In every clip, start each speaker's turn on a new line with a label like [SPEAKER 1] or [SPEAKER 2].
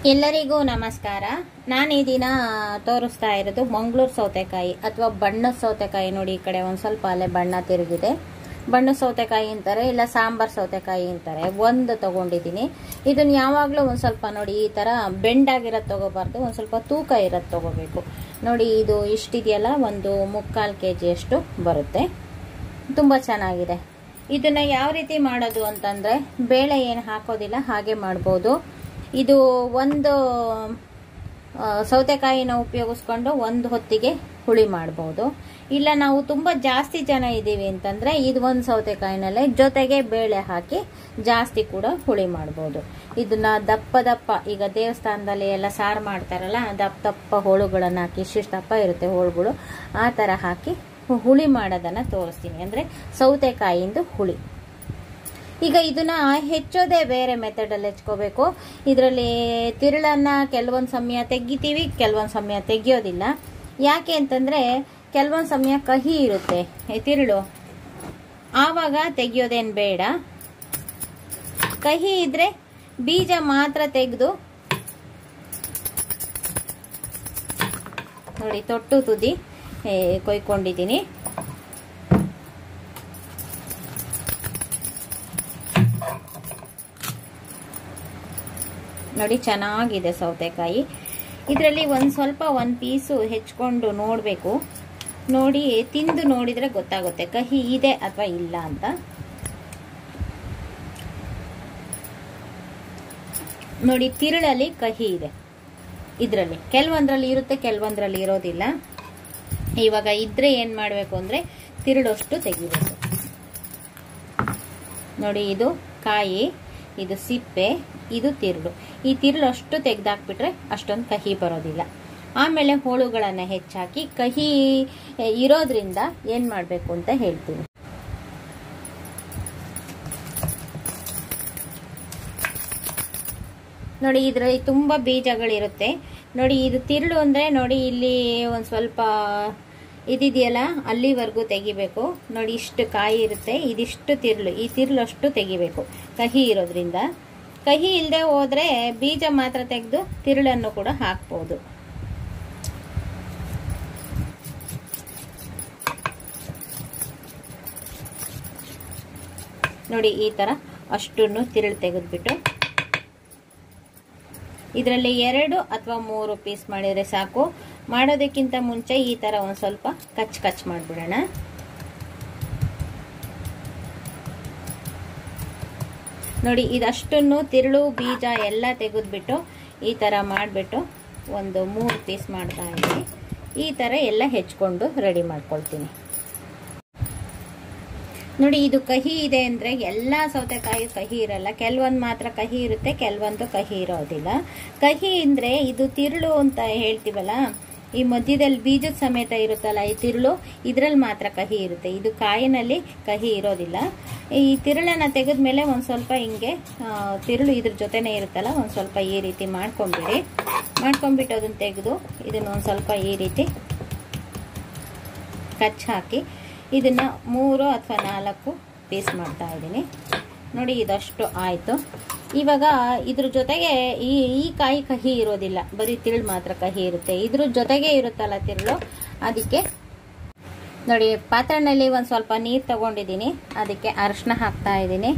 [SPEAKER 1] ಎಲ್ಲರಿಗೂ ನಮಸ್ಕಾರ ನಾನು ಈ ದಿನ ತೋರಿಸ್ತಾ ಇರೋದು ಮಂಗಳೂರು ಸೌತೆಕಾಯಿ ಅಥವಾ ಬಣ್ಣದ ಸೌತೆಕಾಯಿ ನೋಡಿ ಈ ಕಡೆ ಒಂದು ಸ್ವಲ್ಪ ಅಲ್ಲೇ ಬಣ್ಣ ತಿರುಗಿದೆ ಬಣ್ಣ ಸೌತೆಕಾಯಿ ಅಂತಾರೆ ಇಲ್ಲ ಸಾಂಬಾರ್ ಸೌತೆಕಾಯಿ ಅಂತಾರೆ ಒಂದು ತಗೊಂಡಿದ್ದೀನಿ ಇದನ್ನ ಯಾವಾಗಲೂ ಒಂದು ಸ್ವಲ್ಪ ನೋಡಿ ಈ ಥರ ಬೆಂಡಾಗಿರೋದು ತಗೋಬಾರ್ದು ಒಂದು ಸ್ವಲ್ಪ ತೂಕ ಇರೋದು ತಗೋಬೇಕು ನೋಡಿ ಇದು ಇಷ್ಟಿದೆಯಲ್ಲ ಒಂದು ಮುಕ್ಕಾಲು ಕೆ ಜಿಯಷ್ಟು ಬರುತ್ತೆ ತುಂಬ ಚೆನ್ನಾಗಿದೆ ಇದನ್ನ ಯಾವ ರೀತಿ ಮಾಡೋದು ಅಂತಂದರೆ ಬೇಳೆ ಏನು ಹಾಕೋದಿಲ್ಲ ಹಾಗೆ ಮಾಡ್ಬೋದು ಇದು ಒಂದು ಆ, ಸೌತೆಕಾಯಿನ ಉಪಯೋಗಿಸ್ಕೊಂಡು ಒಂದು ಹೊತ್ತಿಗೆ ಹುಳಿ ಮಾಡ್ಬೋದು ಇಲ್ಲ ನಾವು ತುಂಬ ಜಾಸ್ತಿ ಜನ ಇದ್ದೀವಿ ಅಂತಂದರೆ ಇದು ಒಂದು ಸೌತೆಕಾಯಿನಲ್ಲೇ ಜೊತೆಗೆ ಬೇಳೆ ಹಾಕಿ ಜಾಸ್ತಿ ಕೂಡ ಹುಳಿ ಮಾಡ್ಬೋದು ಇದನ್ನ ದಪ್ಪ ದಪ್ಪ ಈಗ ದೇವಸ್ಥಾನದಲ್ಲಿ ಎಲ್ಲ ಸಾರು ಮಾಡ್ತಾರಲ್ಲ ದಪ್ಪ ದಪ್ಪ ಹೋಳುಗಳನ್ನು ಹಾಕಿ ಇಷ್ಟಿಷ್ಟು ದಪ್ಪ ಇರುತ್ತೆ ಹೋಳುಗಳು ಆ ಥರ ಹಾಕಿ ಹುಳಿ ಮಾಡೋದನ್ನು ತೋರಿಸ್ತೀನಿ ಅಂದರೆ ಸೌತೆಕಾಯಿಂದು ಹುಳಿ ಈಗ ಇದನ್ನ ಹೆಚ್ಚೋದೇ ಬೇರೆ ಮೆಥಡಲ್ಲಿ ಹೆಚ್ಕೋಬೇಕು ಇದರಲ್ಲಿ ತಿರುಳನ್ನ ಕೆಲವೊಂದು ಸಮಯ ತೆಗಿತೀವಿ ಕೆಲವೊಂದು ಸಮಯ ತೆಗಿಯೋದಿಲ್ಲ ಯಾಕೆ ಅಂತಂದರೆ ಕೆಲವೊಂದು ಸಮಯ ಕಹಿ ಇರುತ್ತೆ ಈ ತಿರುಳು ಆವಾಗ ತೆಗಿಯೋದೇನು ಬೇಡ ಕಹಿ ಇದ್ರೆ ಬೀಜ ಮಾತ್ರ ತೆಗೆದು ನೋಡಿ ತೊಟ್ಟು ತುದಿ ಏ, ಕೊಯ್ಕೊಂಡಿದ್ದೀನಿ ನೋಡಿ ಚೆನ್ನಾಗಿದೆ ಸೌತೆಕಾಯಿ ಇದರಲ್ಲಿ ಒಂದು ಸ್ವಲ್ಪ ಒಂದು ಪೀಸು ಹೆಚ್ಕೊಂಡು ನೋಡಬೇಕು ನೋಡಿ ತಿಂದು ನೋಡಿದರೆ ಗೊತ್ತಾಗುತ್ತೆ ಕಹಿ ಇದೆ ಅಥವಾ ಇಲ್ಲ ಅಂತ ನೋಡಿ ತಿರುಳಲ್ಲಿ ಕಹಿ ಇದೆ ಇದರಲ್ಲಿ ಕೆಲವೊಂದರಲ್ಲಿ ಇರುತ್ತೆ ಕೆಲವೊಂದರಲ್ಲಿ ಇರೋದಿಲ್ಲ ಇವಾಗ ಇದ್ರೆ ಏನು ಮಾಡಬೇಕು ಅಂದರೆ ತಿರುಳಷ್ಟು ತೆಗಿಬೇಕು ನೋಡಿ ಇದು ಕಾಯಿ ಇದು ಸಿಪ್ಪೆ ಇದು ತಿರುಳು ಈ ತಿರುಳು ಅಷ್ಟು ತೆಗೆದಾಕ್ಬಿಟ್ರೆ ಅಷ್ಟೊಂದು ಕಹಿ ಬರೋದಿಲ್ಲ ಆಮೇಲೆ ಹೋಳುಗಳನ್ನು ಹೆಚ್ಚಾಕಿ ಕಹಿ ಇರೋದ್ರಿಂದ ಏನು ಮಾಡಬೇಕು ಅಂತ ಹೇಳ್ತೀನಿ ನೋಡಿ ಇದರಲ್ಲಿ ತುಂಬ ಬೀಜಗಳಿರುತ್ತೆ ನೋಡಿ ಇದು ತಿರುಳು ಅಂದರೆ ನೋಡಿ ಇಲ್ಲಿ ಒಂದು ಸ್ವಲ್ಪ ಇದಿದೆಯಲ್ಲ ಅಲ್ಲಿವರೆಗೂ ತೆಗಿಬೇಕು ನೋಡಿ ಇಷ್ಟು ಕಾಯಿ ಇರುತ್ತೆ ಇದಿಷ್ಟು ತಿರುಳು ಈ ತಿರುಳು ಅಷ್ಟು ತೆಗಿಬೇಕು ಕಹಿ ಇರೋದ್ರಿಂದ ಕಹಿ ಇಲ್ಲದೆ ಹೋದರೆ ಬೀಜ ಮಾತ್ರ ತೆಗೆದು ತಿರುಳನ್ನು ಕೂಡ ಹಾಕ್ಬೋದು ನೋಡಿ ಈ ಥರ ಅಷ್ಟನ್ನು ತಿರುಳು ತೆಗೆದ್ಬಿಟ್ಟು ಇದರಲ್ಲಿ ಎರಡು ಅಥವಾ ಮೂರು ಪೀಸ್ ಮಾಡಿದರೆ ಸಾಕು ಮಾಡೋದಕ್ಕಿಂತ ಮುಂಚೆ ಈ ಥರ ಒಂದು ಸ್ವಲ್ಪ ಕಚ್ ಕಚ್ ಮಾಡಿಬಿಡೋಣ ನೋಡಿ ಇದಷ್ಟನ್ನು ತಿರುಳು ಬೀಜ ಎಲ್ಲ ತೆಗೆದ್ಬಿಟ್ಟು ಈ ಥರ ಮಾಡಿಬಿಟ್ಟು ಒಂದು ಮೂರು ಪೀಸ್ ಮಾಡ್ತಾ ಇದ್ದೀನಿ ಈ ಥರ ಎಲ್ಲ ಹೆಚ್ಕೊಂಡು ರೆಡಿ ಮಾಡ್ಕೊಳ್ತೀನಿ ನೋಡಿ ಇದು ಕಹಿ ಇದೆ ಅಂದರೆ ಎಲ್ಲ ಸೌತೆಕಾಯಿ ಕಹಿ ಇರಲ್ಲ ಕೆಲವೊಂದು ಮಾತ್ರ ಕಹಿ ಇರುತ್ತೆ ಕೆಲವೊಂದು ಕಹಿ ಇರೋದಿಲ್ಲ ಕಹಿ ಅಂದರೆ ಇದು ತಿರುಳು ಅಂತ ಹೇಳ್ತೀವಲ್ಲ ಈ ಮಧ್ಯದಲ್ಲಿ ಬೀಜದ ಸಮೇತ ಇರುತ್ತಲ್ಲ ಈ ತಿರುಳು ಇದರಲ್ಲಿ ಮಾತ್ರ ಕಹಿ ಇರುತ್ತೆ ಇದು ಕಾಯಿನಲ್ಲಿ ಕಹಿ ಇರೋದಿಲ್ಲ ಈ ತಿರುಳನ್ನು ತೆಗೆದ್ಮೇಲೆ ಒಂದು ಸ್ವಲ್ಪ ಹಿಂಗೆ ಆ, ತಿರುಳು ಇದ್ರ ಜೊತೆನೇ ಇರುತ್ತಲ್ಲ ಒಂದು ಸ್ವಲ್ಪ ಈ ರೀತಿ ಮಾಡ್ಕೊಂಬಿಡಿ ಮಾಡ್ಕೊಂಬಿಟ್ಟು ಅದನ್ನು ತೆಗೆದು ಇದನ್ನು ಒಂದು ಸ್ವಲ್ಪ ಈ ರೀತಿ ಕಚ್ ಹಾಕಿ ಇದನ್ನ ಮೂರು ಅಥವಾ ನಾಲ್ಕು ಪೀಸ್ ಮಾಡ್ತಾ ಇದ್ದೀನಿ ನೋಡಿ ಇದಷ್ಟು ಆಯಿತು ಇವಾಗ ಇದ್ರ ಜೊತೆಗೆ ಈ ಈ ಕಾಯಿ ಕಹಿ ಇರೋದಿಲ್ಲ ಬರೀ ತಿರುಳು ಮಾತ್ರ ಕಹಿ ಇರುತ್ತೆ ಇದ್ರ ಜೊತೆಗೆ ಇರುತ್ತಲ್ಲ ತಿರುಳು ಅದಕ್ಕೆ ನೋಡಿ ಪಾತ್ರೆನಲ್ಲಿ ಒಂದು ಸ್ವಲ್ಪ ನೀರು ತಗೊಂಡಿದ್ದೀನಿ ಅದಕ್ಕೆ ಅರಿಶಿನ ಹಾಕ್ತಾ ಇದ್ದೀನಿ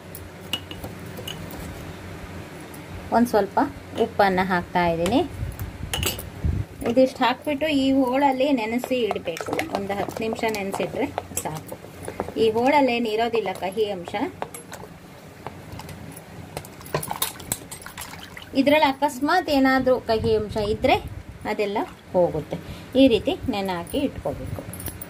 [SPEAKER 1] ಒಂದು ಸ್ವಲ್ಪ ಉಪ್ಪನ್ನು ಹಾಕ್ತಾ ಇದ್ದೀನಿ ಇದಿಷ್ಟು ಹಾಕ್ಬಿಟ್ಟು ಈ ಹೋಳಲ್ಲಿ ನೆನೆಸಿ ಇಡಬೇಕು ಒಂದು ಹತ್ತು ನಿಮಿಷ ನೆನೆಸಿಟ್ರೆ ಸಾಕು ಈ ಹೋಳಲ್ಲಿ ಏನು ಇರೋದಿಲ್ಲ ಕಹಿ ಅಂಶ ಇದರಲ್ಲಿ ಅಕಸ್ಮಾತ್ ಏನಾದರೂ ಕಹಿ ಅಂಶ ಇದ್ದರೆ ಅದೆಲ್ಲ ಹೋಗುತ್ತೆ ಈ ರೀತಿ ನೆನೆ ಹಾಕಿ ಇಟ್ಕೋಬೇಕು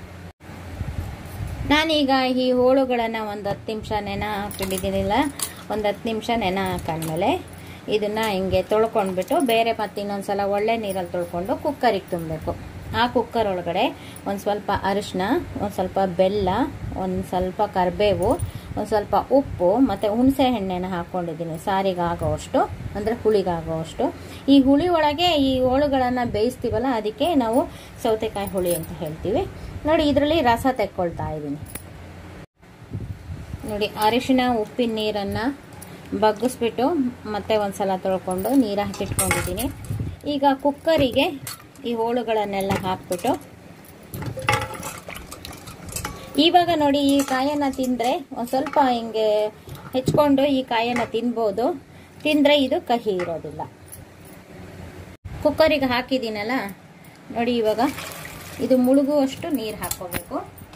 [SPEAKER 1] ನಾನೀಗ ಈ ಹೋಳುಗಳನ್ನು ಒಂದು ಹತ್ತು ನಿಮಿಷ ನೆನೆ ಹಾಕಿಟ್ಟಿದ್ದೀನಿಲ್ಲ ಒಂದು ಹತ್ತು ನಿಮಿಷ ನೆನೆ ಹಾಕೊಂಡ್ಮೇಲೆ ಇದನ್ನು ಹಿಂಗೆ ತೊಳ್ಕೊಂಡ್ಬಿಟ್ಟು ಬೇರೆ ಮತ್ತೆ ಇನ್ನೊಂದ್ಸಲ ಒಳ್ಳೆ ನೀರಲ್ಲಿ ತೊಳ್ಕೊಂಡು ಕುಕ್ಕರಿಗೆ ತುಂಬಬೇಕು ಆ ಕುಕ್ಕರ್ ಒಳಗಡೆ ಒಂದು ಸ್ವಲ್ಪ ಅರಿಶಿನ ಒಂದು ಸ್ವಲ್ಪ ಬೆಲ್ಲ ಒಂದು ಸ್ವಲ್ಪ ಕರಿಬೇವು ಒಂದು ಸ್ವಲ್ಪ ಉಪ್ಪು ಮತ್ತು ಹುಣಸೆ ಹಣ್ಣೆನ ಹಾಕ್ಕೊಂಡಿದ್ದೀನಿ ಸಾರಿಗೆ ಆಗೋವಷ್ಟು ಅಂದರೆ ಹುಳಿಗಾಗೋವಷ್ಟು ಈ ಹುಳಿ ಒಳಗೆ ಈ ಹೋಳುಗಳನ್ನು ಬೇಯಿಸ್ತೀವಲ್ಲ ಅದಕ್ಕೆ ನಾವು ಸೌತೆಕಾಯಿ ಹುಳಿ ಅಂತ ಹೇಳ್ತೀವಿ ನೋಡಿ ಇದರಲ್ಲಿ ರಸ ತೆಕ್ಕೊಳ್ತಾ ಇದ್ದೀನಿ ನೋಡಿ ಅರಿಶಿನ ಉಪ್ಪಿನ ನೀರನ್ನು ಬಗ್ಗಿಸ್ಬಿಟ್ಟು ಮತ್ತೆ ಒಂದ್ಸಲ ತೊಳ್ಕೊಂಡು ನೀರು ಹಾಕಿಟ್ಕೊಂಡಿದ್ದೀನಿ ಈಗ ಕುಕ್ಕರಿಗೆ ಈ ಹೋಳುಗಳನ್ನೆಲ್ಲ ಹಾಕ್ಬಿಟ್ಟು ಇವಾಗ ನೋಡಿ ಈ ಕಾಯನ್ನು ತಿಂದರೆ ಒಂದು ಸ್ವಲ್ಪ ಹಿಂಗೆ ಹೆಚ್ಕೊಂಡು ಈ ಕಾಯನ್ನು ತಿನ್ಬೋದು ತಿಂದರೆ ಇದು ಕಹಿ ಇರೋದಿಲ್ಲ ಕುಕ್ಕರಿಗೆ ಹಾಕಿದ್ದೀನಲ್ಲ ನೋಡಿ ಇವಾಗ ಇದು ಮುಳುಗುವಷ್ಟು ನೀರು ಹಾಕ್ಕೋಬೇಕು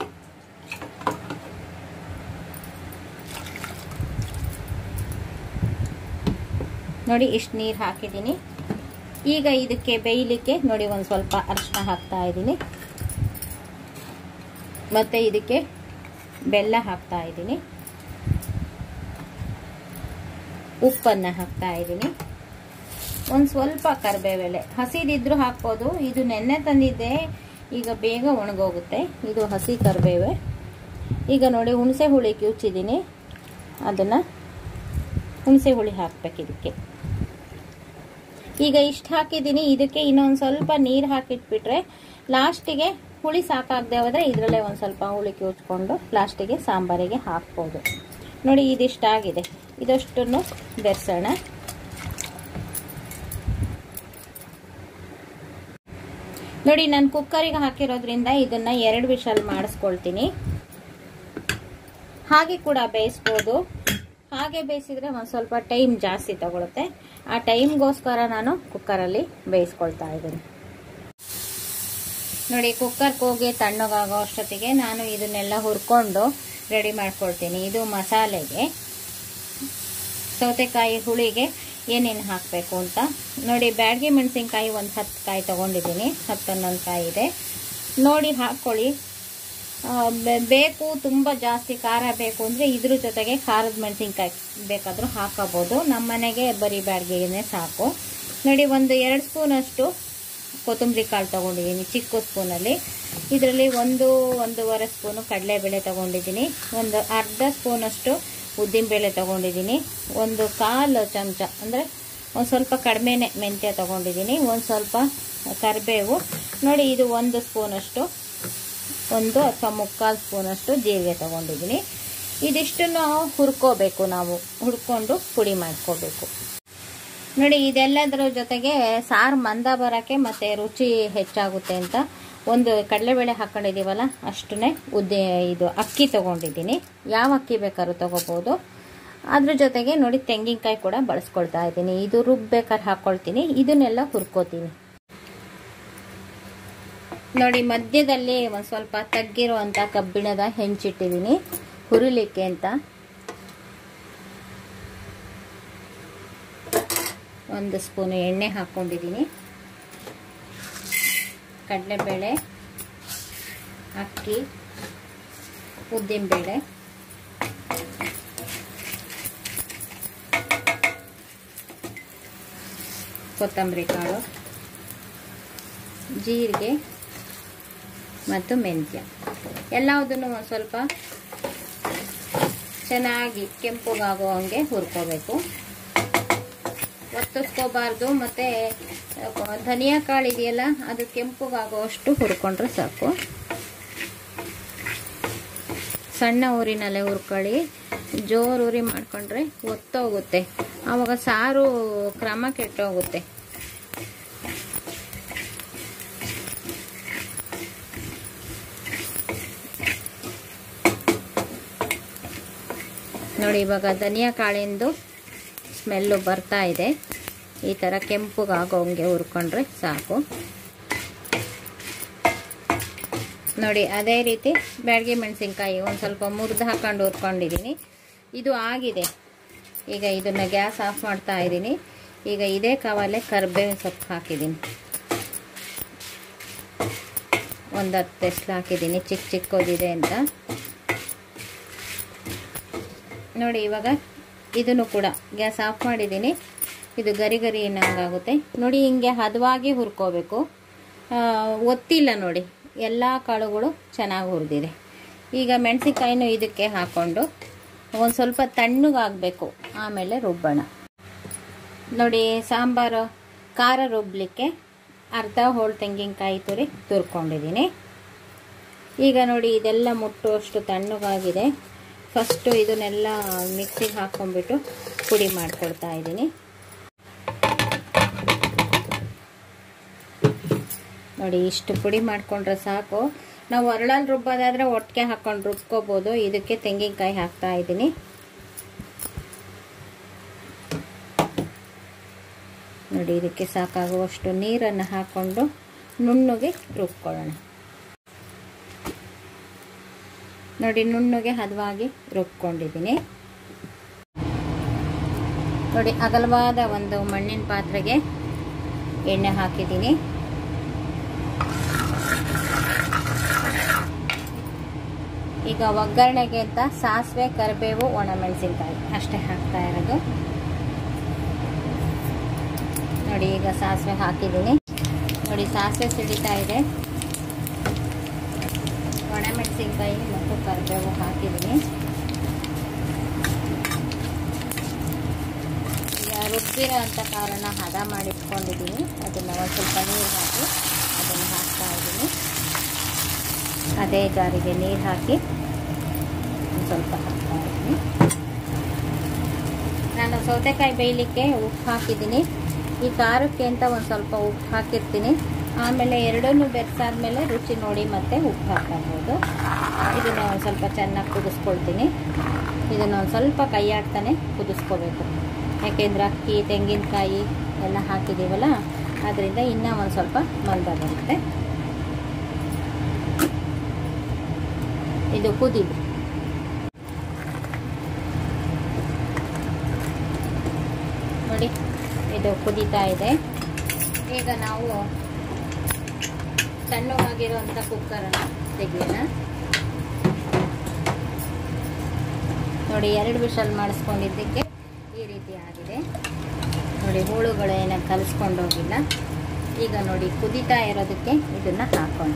[SPEAKER 1] ನೋಡಿ ಇಷ್ಟು ನೀರು ಹಾಕಿದ್ದೀನಿ ಈಗ ಇದಕ್ಕೆ ಬೇಯಲಿಕ್ಕೆ ನೋಡಿ ಒಂದು ಸ್ವಲ್ಪ ಅರಿಶಿನ ಹಾಕ್ತಾ ಇದ್ದೀನಿ ಮತ್ತು ಇದಕ್ಕೆ ಬೆಲ್ಲ ಹಾಕ್ತಾ ಇದ್ದೀನಿ ಉಪ್ಪನ್ನು ಹಾಕ್ತಾ ಇದ್ದೀನಿ ಒಂದು ಸ್ವಲ್ಪ ಕರಿಬೇವೆಲೆ ಹಸಿದಿದ್ರೂ ಹಾಕ್ಬೋದು ಇದು ನೆನ್ನೆ ತಂದಿದ್ದೆ ಈಗ ಬೇಗ ಒಣಗೋಗುತ್ತೆ ಇದು ಹಸಿ ಕರಿಬೇವೆ ಈಗ ನೋಡಿ ಹುಣಸೆ ಹುಳಿ ಕಿವುಚಿದ್ದೀನಿ ಅದನ್ನು ಹುಣಸೆ ಹುಳಿ ಹಾಕ್ಬೇಕು ಇದಕ್ಕೆ ಈಗ ಇಷ್ಟು ಹಾಕಿದ್ದೀನಿ ಇದಕ್ಕೆ ಇನ್ನೊಂದು ಸ್ವಲ್ಪ ನೀರು ಹಾಕಿಟ್ಬಿಟ್ರೆ ಲಾಸ್ಟಿಗೆ ಹುಳಿ ಸಾಕಾಗದೆ ಹೋದರೆ ಇದರಲ್ಲೇ ಒಂದು ಸ್ವಲ್ಪ ಹುಳಿ ಕಿವುಚ್ಕೊಂಡು ಲಾಸ್ಟಿಗೆ ಸಾಂಬಾರಿಗೆ ಹಾಕ್ಬೋದು ನೋಡಿ ಇದಿಷ್ಟಾಗಿದೆ ಇದಷ್ಟನ್ನು ಬೆರೆಸೋಣ ನೋಡಿ ನಾನು ಕುಕ್ಕರಿಗೆ ಹಾಕಿರೋದ್ರಿಂದ ಇದನ್ನ ಎರಡು ವಿಷಲ್ ಮಾಡಿಸ್ಕೊಳ್ತೀನಿ ಹಾಗೆ ಕೂಡ ಬೇಯಿಸ್ಬೋದು ಹಾಗೆ ಬೇಯಿಸಿದ್ರೆ ಒಂದು ಸ್ವಲ್ಪ ಟೈಮ್ ಜಾಸ್ತಿ ತಗೊಳುತ್ತೆ ಆ ಟೈಮ್ಗೋಸ್ಕರ ನಾನು ಕುಕ್ಕರಲ್ಲಿ ಬೇಯಿಸ್ಕೊಳ್ತಾ ಇದ್ದೀನಿ ನೋಡಿ ಕುಕ್ಕರ್ಗೆ ಹೋಗಿ ತಣ್ಣಗಾಗೋ ಅಷ್ಟೊತ್ತಿಗೆ ನಾನು ಇದನ್ನೆಲ್ಲ ಹುರ್ಕೊಂಡು ರೆಡಿ ಮಾಡ್ಕೊಳ್ತೀನಿ ಇದು ಮಸಾಲೆಗೆ ಸೌತೆಕಾಯಿ ಹುಳಿಗೆ ಏನೇನು ಹಾಕಬೇಕು ಅಂತ ನೋಡಿ ಬ್ಯಾಡಗಿ ಮೆಣಸಿನ್ಕಾಯಿ ಒಂದು ಹತ್ತು ಕಾಯಿ ತೊಗೊಂಡಿದ್ದೀನಿ ಹತ್ತು ಹನ್ನೊಂದು ಕಾಯಿ ಇದೆ ನೋಡಿ ಹಾಕ್ಕೊಳ್ಳಿ ಬೇಕು ತುಂಬ ಜಾಸ್ತಿ ಖಾರ ಬೇಕು ಅಂದರೆ ಇದ್ರ ಜೊತೆಗೆ ಖಾರದ ಮೆಣಸಿನ್ಕಾಯಿ ಬೇಕಾದರೂ ಹಾಕೋಬೋದು ನಮ್ಮ ಮನೆಗೆ ಬರೀ ಬ್ಯಾಡಗಿನೇ ಸಾಕು ನೋಡಿ ಒಂದು ಎರಡು ಸ್ಪೂನಷ್ಟು ಕೊತ್ತಂಬರಿ ಕಾಳು ತೊಗೊಂಡಿದ್ದೀನಿ ಚಿಕ್ಕ ಸ್ಪೂನಲ್ಲಿ ಇದರಲ್ಲಿ ಒಂದು ಒಂದೂವರೆ ಸ್ಪೂನು ಕಡಲೆಬೇಳೆ ತೊಗೊಂಡಿದ್ದೀನಿ ಒಂದು ಅರ್ಧ ಸ್ಪೂನಷ್ಟು ಉದ್ದಿನಬೇಳೆ ತೊಗೊಂಡಿದ್ದೀನಿ ಒಂದು ಕಾಲು ಚಮಚ ಅಂದರೆ ಒಂದು ಸ್ವಲ್ಪ ಕಡಿಮೆನೆ ಮೆಂತ್ಯ ತೊಗೊಂಡಿದ್ದೀನಿ ಒಂದು ಸ್ವಲ್ಪ ಕರಿಬೇವು ನೋಡಿ ಇದು ಒಂದು ಸ್ಪೂನಷ್ಟು ಒಂದು ಅಥವಾ ಮುಕ್ಕಾಲು ಸ್ಪೂನಷ್ಟು ಜೀರಿಗೆ ತೊಗೊಂಡಿದ್ದೀನಿ ಇದಿಷ್ಟನ್ನು ಹುರ್ಕೋಬೇಕು ನಾವು ಹುರ್ಕೊಂಡು ಪುಡಿ ಮಾಡ್ಕೋಬೇಕು ನೋಡಿ ಇದೆಲ್ಲದರ ಜೊತೆಗೆ ಸಾರು ಮಂದ ಬರೋಕ್ಕೆ ಮತ್ತು ರುಚಿ ಹೆಚ್ಚಾಗುತ್ತೆ ಅಂತ ಒಂದು ಕಡಲೆಬೇಳೆ ಹಾಕ್ಕೊಂಡಿದ್ದೀವಲ್ಲ ಅಷ್ಟನ್ನೇ ಉದ್ದೆ ಇದು ಅಕ್ಕಿ ತೊಗೊಂಡಿದ್ದೀನಿ ಯಾವ ಅಕ್ಕಿ ಬೇಕಾದ್ರೂ ತೊಗೋಬೋದು ಅದ್ರ ಜೊತೆಗೆ ನೋಡಿ ತೆಂಗಿನಕಾಯಿ ಕೂಡ ಬಳಸ್ಕೊಳ್ತಾ ಇದ್ದೀನಿ ಇದು ರುಬ್ಬೇಕಾದ್ರೆ ಹಾಕ್ಕೊಳ್ತೀನಿ ಇದನ್ನೆಲ್ಲ ಹುರ್ಕೋತೀನಿ ನೋಡಿ ಮಧ್ಯದಲ್ಲಿ ಒಂದು ಸ್ವಲ್ಪ ತಗ್ಗಿರುವಂಥ ಕಬ್ಬಿಣದ ಹೆಂಚಿಟ್ಟಿದ್ದೀನಿ ಹುರಿಲಿಕ್ಕೆ ಅಂತ ಒಂದು ಸ್ಪೂನು ಎಣ್ಣೆ ಹಾಕ್ಕೊಂಡಿದ್ದೀನಿ ಕಡಲೆಬೇಳೆ ಅಕ್ಕಿ ಉದ್ದಿನಬೇಳೆ ಕೊತ್ತಂಬರಿ ಕಾಳು ಜೀರಿಗೆ ಮತ್ತು ಮೆಂತ್ಯ ಎಲ್ಲದನ್ನು ಒಂದು ಸ್ವಲ್ಪ ಚೆನ್ನಾಗಿ ಕೆಂಪುಗಾಗೋ ಹಂಗೆ ಹುರ್ಕೋಬೇಕು ಒತ್ತಿಸ್ಕೋಬಾರ್ದು ಮತ್ತು ಧನಿಯಾ ಕಾಳು ಇದೆಯಲ್ಲ ಅದು ಕೆಂಪುಗಾಗುವಷ್ಟು ಹುರ್ಕೊಂಡ್ರೆ ಸಾಕು ಸಣ್ಣ ಊರಿನಲ್ಲೇ ಹುರ್ಕೊಳ್ಳಿ ಜೋರು ಉರಿ ಮಾಡ್ಕೊಂಡ್ರೆ ಒತ್ತೋಗುತ್ತೆ ಆವಾಗ ಸಾರು ಕ್ರಮ ಕೆಟ್ಟೋಗುತ್ತೆ ನೋಡಿ ಇವಾಗ ಧನಿಯಾ ಕಾಳಿಂದು ಸ್ಮೆಲ್ಲು ಬರ್ತಾ ಇದೆ ಈ ಥರ ಕೆಂಪುಗಾಗೋಂಗೆ ಹುರ್ಕೊಂಡ್ರೆ ಸಾಕು ನೋಡಿ ಅದೇ ರೀತಿ ಬ್ಯಾಡಗಿ ಮೆಣಸಿನ್ಕಾಯಿ ಒಂದು ಸ್ವಲ್ಪ ಮುರಿದು ಹಾಕೊಂಡು ಹುರ್ಕೊಂಡಿದ್ದೀನಿ ಇದು ಆಗಿದೆ ಈಗ ಇದನ್ನು ಗ್ಯಾಸ್ ಆಫ್ ಮಾಡ್ತಾ ಇದ್ದೀನಿ ಈಗ ಇದೇ ಕವಲೆ ಕರ್ಬೇವಿನ ಸೊಪ್ಪು ಹಾಕಿದ್ದೀನಿ ಒಂದು ಹತ್ತು ಎಸ್ಲು ಹಾಕಿದ್ದೀನಿ ಚಿಕ್ಕ ಚಿಕ್ಕದಿದೆ ಅಂತ ನೋಡಿ ಇವಾಗ ಇದನ್ನು ಕೂಡ ಗ್ಯಾಸ್ ಆಫ್ ಮಾಡಿದ್ದೀನಿ ಇದು ಗರಿ ಗರಿ ಅನ್ನಂಗಾಗುತ್ತೆ ನೋಡಿ ಹಿಂಗೆ ಹದವಾಗಿ ಹುರ್ಕೋಬೇಕು ಒತ್ತಿಲ್ಲ ನೋಡಿ ಎಲ್ಲ ಕಾಳುಗಳು ಚೆನ್ನಾಗಿ ಹುರಿದಿದೆ ಈಗ ಮೆಣಸಿನ್ಕಾಯಿನೂ ಇದಕ್ಕೆ ಹಾಕ್ಕೊಂಡು ಒಂದು ಸ್ವಲ್ಪ ತಣ್ಣಗಾಗಬೇಕು ಆಮೇಲೆ ರುಬ್ಬೋಣ ನೋಡಿ ಸಾಂಬಾರು ಖಾರ ರುಬ್ಬಲಿಕ್ಕೆ ಅರ್ಧ ಹೋಳು ತೆಂಗಿನಕಾಯಿ ತುರಿ ತುರ್ಕೊಂಡಿದ್ದೀನಿ ಈಗ ನೋಡಿ ಇದೆಲ್ಲ ಮುಟ್ಟುವಷ್ಟು ತಣ್ಣಗಾಗಿದೆ ಫಸ್ಟು ಇದನ್ನೆಲ್ಲ ಮಿಕ್ಸಿಗೆ ಹಾಕ್ಕೊಂಡ್ಬಿಟ್ಟು ಪುಡಿ ಮಾಡ್ಕೊಳ್ತಾ ಇದ್ದೀನಿ ನೋಡಿ ಇಷ್ಟು ಪುಡಿ ಮಾಡಿಕೊಂಡ್ರೆ ಸಾಕು ನಾವು ಒರಳಲ್ಲಿ ರುಬ್ಬೋದಾದರೆ ಒಟ್ಟಿಗೆ ಹಾಕ್ಕೊಂಡು ರುಬ್ಕೋಬೋದು ಇದಕ್ಕೆ ತೆಂಗಿನಕಾಯಿ ಹಾಕ್ತಾ ಇದ್ದೀನಿ ನೋಡಿ ಇದಕ್ಕೆ ಸಾಕಾಗುವಷ್ಟು ನೀರನ್ನು ಹಾಕ್ಕೊಂಡು ನುಣ್ಣಗೆ ರುಬ್ಕೊಳ್ಳೋಣ ನೋಡಿ ನುಣ್ಣಗೆ ಹದವಾಗಿ ರುಬ್ಕೊಂಡಿದ್ದೀನಿ ನೋಡಿ ಅಗಲವಾದ ಒಂದು ಮಣ್ಣಿನ ಪಾತ್ರೆಗೆ ಎಣ್ಣೆ ಹಾಕಿದ್ದೀನಿ ಈಗ ಒಗ್ಗರಣೆಗೆ ಅಂತ ಸಾಸಿವೆ ಕರಿಬೇವು ಒಣಮೆಣಸಿನ್ಕಾಯಿ ಅಷ್ಟೇ ಹಾಕ್ತಾ ಇರೋದು ನೋಡಿ ಈಗ ಸಾಸಿವೆ ಹಾಕಿದ್ದೀನಿ ನೋಡಿ ಸಾಸಿವೆ ಸಿಡಿತಾ ಇದೆ ಒಣಮೆಣಸಿನ್ಕಾಯಿ ಮತ್ತು ಕರಿಬೇವು ಹಾಕಿದ್ದೀನಿ ಈಗ ರುಬ್ಬಿರೋ ಅಂತ ಕಾರಣ ಹದ ಮಾಡಿಟ್ಕೊಂಡಿದ್ದೀನಿ ಅದನ್ನು ಒಂದು ಸ್ವಲ್ಪ ನೀರು ಹಾಕಿ ಅದನ್ನು ಹಾಕ್ತಾ ಇದ್ದೀನಿ ಅದೇ ಜಾರಿಗೆ ನೀರು ಹಾಕಿ ಒಂದು ಸ್ವಲ್ಪ ಹಾಕ್ತಾ ಇದ್ದೀನಿ ನಾನು ಸೌತೆಕಾಯಿ ಬೇಯಲಿಕ್ಕೆ ಉಪ್ಪು ಹಾಕಿದ್ದೀನಿ ಈ ಖಾರಕ್ಕೆ ಅಂತ ಒಂದು ಸ್ವಲ್ಪ ಉಪ್ಪು ಹಾಕಿರ್ತೀನಿ ಆಮೇಲೆ ಎರಡನ್ನೂ ಬೆರೆಸಾದ್ಮೇಲೆ ರುಚಿ ನೋಡಿ ಮತ್ತೆ ಉಪ್ಪು ಹಾಕೋಬೋದು ಇದನ್ನು ಒಂದು ಸ್ವಲ್ಪ ಚೆನ್ನಾಗಿ ಕುದಿಸ್ಕೊಳ್ತೀನಿ ಇದನ್ನು ಒಂದು ಸ್ವಲ್ಪ ಕೈ ಆಡ್ತಾನೆ ಕುದಿಸ್ಕೋಬೇಕು ಯಾಕೆಂದ್ರೆ ಅಕ್ಕಿ ತೆಂಗಿನಕಾಯಿ ಎಲ್ಲ ಹಾಕಿದ್ದೀವಲ್ಲ ಅದರಿಂದ ಇನ್ನೂ ಒಂದು ಸ್ವಲ್ಪ ಮಂದ ಬರುತ್ತೆ ಇದು ಕುದಿದು ನೋಡಿ ಇದು ಕುದೀತಾ ಇದೆ ಈಗ ನಾವು ಸಣ್ಣವಾಗಿರುವಂಥ ಕುಕ್ಕರನ್ನು ತೆಗೆಯೋಣ ನೋಡಿ ಎರಡು ವಿಷಲ್ ಮಾಡಿಸ್ಕೊಂಡಿದ್ದಕ್ಕೆ ಈ ರೀತಿ ಆಗಿದೆ ನೋಡಿ ಹೂಳುಗಳು ಏನೋ ಕಲಿಸ್ಕೊಂಡೋಗಿಲ್ಲ ಈಗ ನೋಡಿ ಕುದೀತಾ ಇರೋದಕ್ಕೆ ಇದನ್ನು ಹಾಕೊಂಡು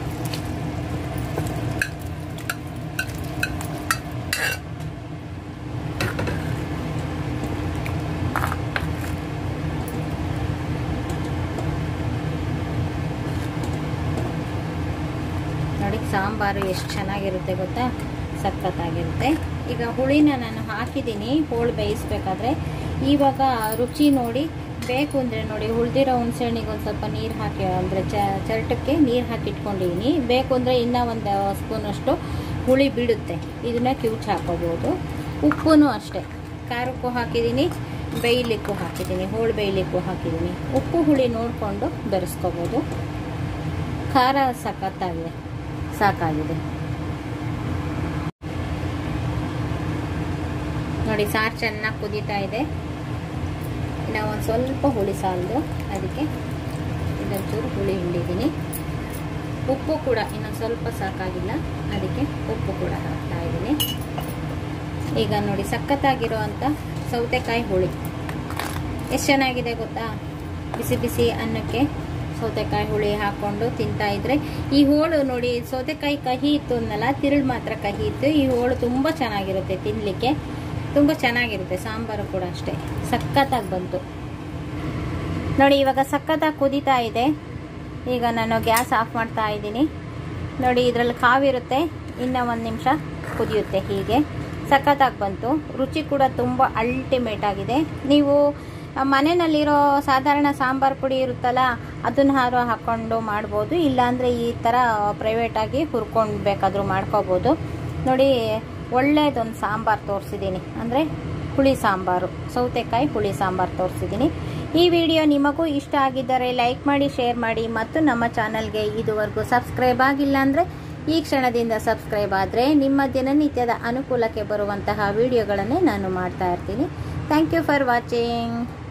[SPEAKER 1] ನೋಡಿ ಸಾಂಬಾರು ಎಷ್ಟು ಚೆನ್ನಾಗಿರುತ್ತೆ ಗೊತ್ತಾ ಸಖತ್ತಾಗಿರುತ್ತೆ ಈಗ ಹುಳಿನ ನಾನು ಹಾಕಿದ್ದೀನಿ ಹೋಳು ಬೇಯಿಸ್ಬೇಕಾದ್ರೆ ಇವಾಗ ರುಚಿ ನೋಡಿ ಬೇಕು ಅಂದರೆ ನೋಡಿ ಉಳ್ದಿರೋ ಹುಣಸೆಹಣ್ಣಿಗೆ ಒಂದು ಸ್ವಲ್ಪ ನೀರು ಹಾಕಿ ಅಂದರೆ ಚರಟಕ್ಕೆ ನೀರು ಹಾಕಿ ಇಟ್ಕೊಂಡಿದ್ದೀನಿ ಬೇಕು ಅಂದರೆ ಇನ್ನೂ ಒಂದು ಸ್ಪೂನಷ್ಟು ಹುಳಿ ಬಿಡುತ್ತೆ ಇದನ್ನ ಕಿವುಚ್ ಹಾಕೋಬೋದು ಉಪ್ಪು ಅಷ್ಟೇ ಖಾರಕ್ಕೂ ಹಾಕಿದ್ದೀನಿ ಬೇಯಲಿಕ್ಕೂ ಹಾಕಿದ್ದೀನಿ ಹೋಳು ಬೇಯಲಿಕ್ಕೂ ಹಾಕಿದ್ದೀನಿ ಉಪ್ಪು ಹುಳಿ ನೋಡಿಕೊಂಡು ಬೆರೆಸ್ಕೋಬೋದು ಖಾರ ಸಖತ್ತಾಗಿದೆ ಸಾಕಾಗಿದೆ ನೋಡಿ ಸಾರು ಚೆನ್ನಾಗಿ ಕುದೀತಾ ಇದೆ ಇನ್ನು ಒಂದು ಸ್ವಲ್ಪ ಹುಳಿ ಸಾಲದು ಅದಕ್ಕೆ ಇನ್ನೊಂಚೂರು ಹುಳಿ ಹಿಂಡಿದ್ದೀನಿ ಉಪ್ಪು ಕೂಡ ಇನ್ನೊಂದು ಸ್ವಲ್ಪ ಸಾಕಾಗಿಲ್ಲ ಅದಕ್ಕೆ ಉಪ್ಪು ಕೂಡ ಹಾಕ್ತಾ ಇದ್ದೀನಿ ಈಗ ನೋಡಿ ಸಖತ್ತಾಗಿರುವಂಥ ಸೌತೆಕಾಯಿ ಹುಳಿ ಎಷ್ಟು ಚೆನ್ನಾಗಿದೆ ಗೊತ್ತಾ ಬಿಸಿ ಬಿಸಿ ಅನ್ನಕ್ಕೆ ಸೌತೆಕಾಯಿ ಹುಳಿ ಹಾಕ್ಕೊಂಡು ತಿಂತಾ ಇದ್ರೆ ಈ ಹೋಳು ನೋಡಿ ಸೌತೆಕಾಯಿ ಕಹಿ ಇತ್ತು ಅನ್ನಲ್ಲ ತಿರುಳು ಮಾತ್ರ ಕಹಿ ಇತ್ತು ಈ ಹೋಳು ತುಂಬ ಚೆನ್ನಾಗಿರುತ್ತೆ ತಿನ್ನಲಿಕ್ಕೆ ತುಂಬ ಚೆನ್ನಾಗಿರುತ್ತೆ ಸಾಂಬಾರು ಕೂಡ ಅಷ್ಟೇ ಸಖತ್ತಾಗಿ ಬಂತು ನೋಡಿ ಇವಾಗ ಸಖತ್ತಾಗಿ ಕುದೀತಾ ಇದೆ ಈಗ ನಾನು ಗ್ಯಾಸ್ ಆಫ್ ಮಾಡ್ತಾ ಇದ್ದೀನಿ ನೋಡಿ ಇದರಲ್ಲಿ ಕಾವಿರುತ್ತೆ ಇನ್ನೂ ಒಂದು ನಿಮಿಷ ಕುದಿಯುತ್ತೆ ಹೀಗೆ ಸಖತ್ತಾಗಿ ಬಂತು ರುಚಿ ಕೂಡ ತುಂಬ ಅಲ್ಟಿಮೇಟ್ ಆಗಿದೆ ನೀವು ಮನೆಯಲ್ಲಿರೋ ಸಾಧಾರಣ ಸಾಂಬಾರು ಪುಡಿ ಇರುತ್ತಲ್ಲ ಅದನ್ನ ಹಾರು ಹಾಕ್ಕೊಂಡು ಮಾಡ್ಬೋದು ಇಲ್ಲಾಂದರೆ ಈ ಥರ ಪ್ರೈವೇಟಾಗಿ ಹುರ್ಕೊಂಡು ಬೇಕಾದರೂ ಮಾಡ್ಕೋಬೋದು ನೋಡಿ ಒಳ್ಳೆಯದೊಂದು ಸಾಂಬಾರು ತೋರಿಸಿದ್ದೀನಿ ಅಂದರೆ ಹುಳಿ ಸಾಂಬಾರು ಸೌತೆಕಾಯಿ ಹುಳಿ ಸಾಂಬಾರು ತೋರಿಸಿದ್ದೀನಿ ಈ ವಿಡಿಯೋ ನಿಮಗೂ ಇಷ್ಟ ಆಗಿದ್ದರೆ ಲೈಕ್ ಮಾಡಿ ಶೇರ್ ಮಾಡಿ ಮತ್ತು ನಮ್ಮ ಚಾನಲ್ಗೆ ಇದುವರೆಗೂ ಸಬ್ಸ್ಕ್ರೈಬ್ ಆಗಿಲ್ಲ ಅಂದರೆ ಈ ಕ್ಷಣದಿಂದ ಸಬ್ಸ್ಕ್ರೈಬ್ ಆದರೆ ನಿಮ್ಮ ದಿನನಿತ್ಯದ ಅನುಕೂಲಕ್ಕೆ ಬರುವಂತಹ ವಿಡಿಯೋಗಳನ್ನೇ ನಾನು ಮಾಡ್ತಾ ಇರ್ತೀನಿ ಥ್ಯಾಂಕ್ ಯು ಫಾರ್ ವಾಚಿಂಗ್